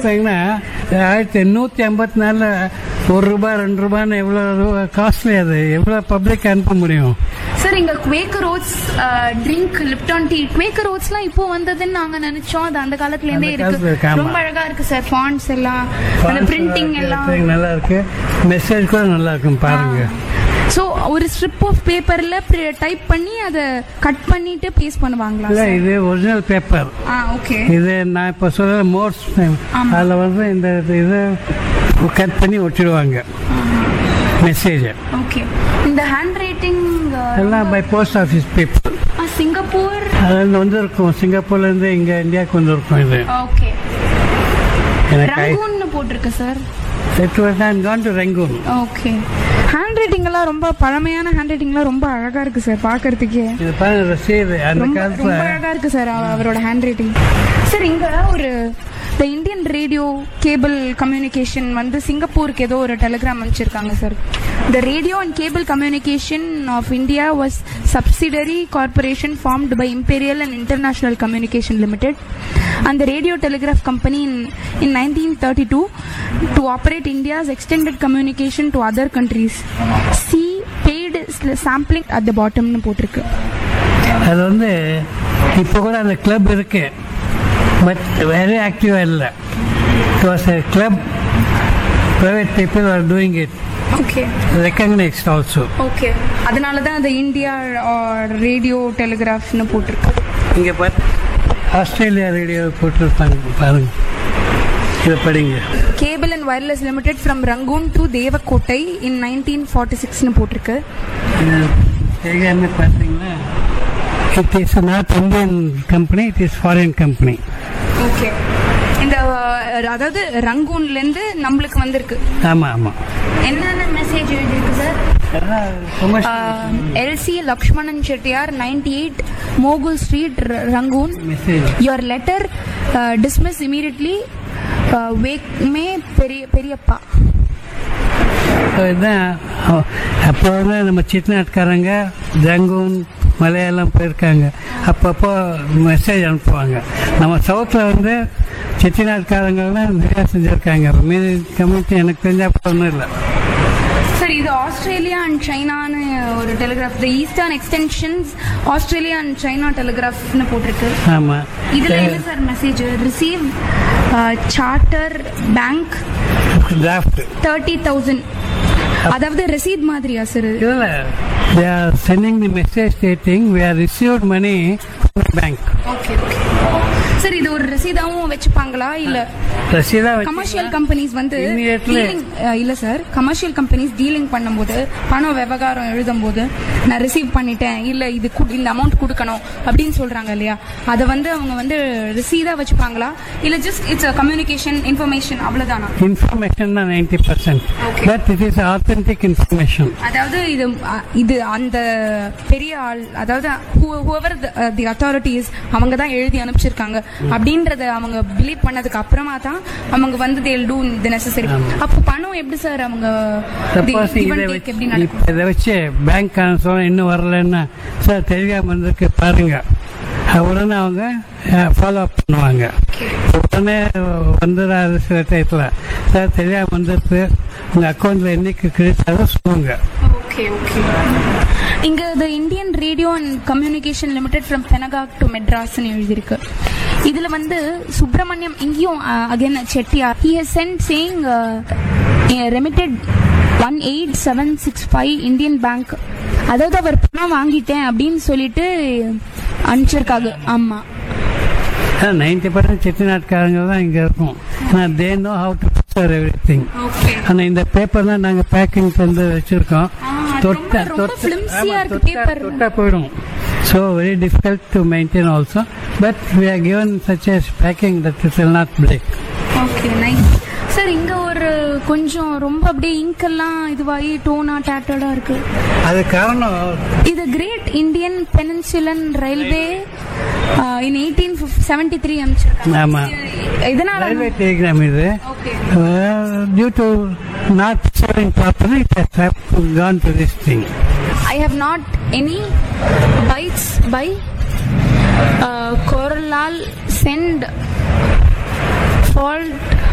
பார்த்தீங்கன்னா ஆயிரத்தி எண்ணூற்றி ஐம்பத்தி நாலில் ஒரு ரூபாய் ரெண்டு ரூபான்னு எவ்வளோ காஸ்ட்லி அது எவ்வளோ பப்ளிக் அனுப்ப முடியும் சார் இங்க Quaker oats drink Lipton tea Quaker ஓட்ஸ்லாம் இப்போ வந்ததுன்னு நாங்க நினைச்சோம் அது அந்த காலத்துல இருந்தே அந்த காலத்துல இருக்கு இருக்கு, ஆமா. ரொம்ப அழகா இருக்கு சார் ஃபாண்ட்ஸ் எல்லாம் அந்த பிரிண்டிங் எல்லாம் நல்லா இருக்கு மெசேஜ் கூட நல்லா இருக்கும் பாருங்க ஸோ ஒரு ஸ்ட்ரிப் ஆஃப் பேப்பர்ல டைப் பண்ணி அதை கட் பண்ணிட்டு பேஸ்ட் பண்ணுவாங்களா இல்லை சார் இது ஒரிஜினல் பேப்பர் ஆ ஓகே இது நான் இப்போ சொல்ற மோட்ஸ் அதில் வந்து இந்த இது கட் பண்ணி ஒட்டிடுவாங்க மெசேஜ் ஓகே இந்த ஹேண்ட் ரைட்டிங் எல்லாம் by post office people Singapore அது வந்து வந்திருக்கும் சிங்கப்பூர்லேருந்து இங்கே இந்தியாவுக்கு வந்திருக்கும் இது ஓகே எனக்கு ரங்கூன்னு போட்டிருக்கு சார் இட் வாஸ் நான் gone to Rangoon okay hand writing எல்லாம் ரொம்ப பழமையான ஹேண்ட் ரைட்டிங்லாம் ரொம்ப அழகா இருக்கு சார் பார்க்கறதுக்கே இது பாருங்க ரசீது அந்த ரொம்ப ரொம்ப காலத்தில் அழகா இருக்கு சார் அவ- அவரோட ஹேண்ட் ரைட்டிங் சார் இங்க ஒரு the Indian radio cable communication வந்து சிங்கப்பூருக்கு ஏதோ ஒரு டெலிகிராம் அனுப்பிச்சிருக்காங்க sir the radio and cable communication of India was subsidiary corporation formed by imperial and international communication limited and the radio telegraph company in, in 1932 to operate India's extended communication to other countries. See paid sl- sampling at the bottom னு போட்டிருக்கு அது வந்து இப்போ கூட அந்த club இருக்கு but very ஆக்டிவாக இல்லை it was a club private people are doing it okay recognised also okay அதனால தான் அந்த இந்தியா ரேடியோ டெலிகிராஃப்னு போட்டிருக்கு இங்கே பார்த்து ஆஸ்திரேலியா ரேடியோ போட்டிருப்பாங்க பாருங்க இதை படிங்க cable and wireless limited from Rangoon to Devakottai in nineteen forty சிக்ஸ்னு போட்டிருக்கு இது எல்லாமே பார்த்தீங்கன்னா it is not Indian company it is foreign company okay இந்த அஹ், அதாவது ரங்கூன்லேருந்து நம்மளுக்கு வந்திருக்கு ஆமாம் ஆமாம் என்னென்ன மெசேஜ் எழுதியிருக்கு சார் எல்லாம் commercial LC Lakshmanan Chettiar ninety eight Mogul street Rangoon message your letter dismiss immediately வேக் மே பெரிய பெரியப்பா இதுதான் அ- அப்போ வந்து நம்ம சித்தநாட்டுக்காரங்க ஜங்கூன் மலையாளம் போயிருக்காங்க அப்பப்போ மெசேஜ் அனுப்புவாங்க நம்ம சவுத்தில் வந்து சித்திநாட்டுக்காரங்கெல்லாம் நிறையா செஞ்சுருக்காங்க மீதி கம்யூனிட்டி எனக்கு தெரிஞ்சப்போ ஒன்றும் இல்லை சார் இது ஆஸ்திரேலியா அண்ட் சைனான்னு ஒரு telegraph the eastern extensions Australia and China டெலிகிராஃப்னு போட்டிருக்கு ஆமாம் இதுல என்ன sir message receive charter bank draft thirty thousand அதாவது ரசீத் மாதிரியா சார் இதில் they are sending the message stating we are received money bank okay okay sir இது ஒரு ரசீதாவும் வச்சுப்பாங்களா இல்ல ரசீதா கமர்ஷியல் கம்பெனிஸ் வந்து Immediately. dealing, அஹ், இல்ல சார் கமர்ஷியல் கம்பெனிஸ் டீலிங் பண்ணும்போது பண விவகாரம் எழுதும்போது நான் ரிசீவ் பண்ணிட்டேன் இல்ல இது கு- இந்த அமௌண்ட் கொடுக்கணும் அப்படின்னு சொல்றாங்க இல்லையா அதை வந்து அவங்க வந்து ரிசீதா வச்சுப்பாங்களா இல்ல ஜஸ்ட் இட்ஸ் கம்யூனிகேஷன் இன்ஃபர்மேஷன் அவ்வளவுதானா இன்ஃபர்மேஷன் தான் ninety percent Okay. But it is authentic information அதாவது இது அ- இது அந்த பெரிய ஆள் அதாவது ஹூவர் தி அத்தாரிட்டிஸ் அவங்க தான் எழுதி அனுப்பிச்சிருக்காங்க அப்படின்றத அவங்க பிலீவ் பண்ணதுக்கு அப்புறமா தான் அவங்க வந்து தேல் டூ தி நெசசரி அப்போ பணம் எப்படி சார் அவங்க the சப்போஸ் give and இதை take வச்சு எப்படி நடக்கும் இப்ப இதை வச்சு பேங்க் சொல்ல இன்னும் வரலன்னா சார் தெரியாம வந்திருக்கு பாருங்க உடனே அவங்க ஃபாலோ அப் பண்ணுவாங்க உடனே வந்துடாது சில டயத்தில் சார் தெரியாம வந்திருக்கு உங்க அக்கௌண்ட்ல என்னைக்கு கிரெடிட் சொல்லுங்க ஓகே ஓகே இங்க the Indian radio and communication limited from Bangkok to மெட்ராஸ்னு எழுதியிருக்கு இதுல வந்து சுப்பிரமணியம் இங்கேயும் again Chettiar he has sent saying remitted one eight seven six five Indian bank அதாவது அவர் பணம் வாங்கிட்டேன் அப்படின்னு சொல்லிட்டு அனுப்பிச்சிருக்காங்க ஆமா நைன்டி பர்சன்ட் செட்டிநாட்டுக்காரங்க தான் இங்கே இருக்கும் ஆனால் they know how to preserve every thing okay ஆனால் இந்த பேப்பர் தான் நாங்கள் பேக்கிங் வந்து வச்சுருக்கோம் ஆ, அது தொட்ட ரொம்ப- ரொம்ப தொட்ட flimsy ஆ ஆமா, இருக்கு தொட்டா- paper. தொட்டா போயிடும் so very difficult to maintain also but we are given such as packing that it will not break okay nice sir இங்க ஒரு கொஞ்சம் ரொம்ப அப்படியே இங்கெல்லாம் இதுவாகி டோனா டேட்டடா இருக்கு அது காரணம் இது great Indian peninsular railway in eighteen seventy three அமைச்சிருக்காங்க ஆமா இதனால ரயில்வே டெலிகிராம் இது okay due to not saving properly it has gone to this thing I have not any bytes by கோரலால் சென்ட் ஃபால்ட்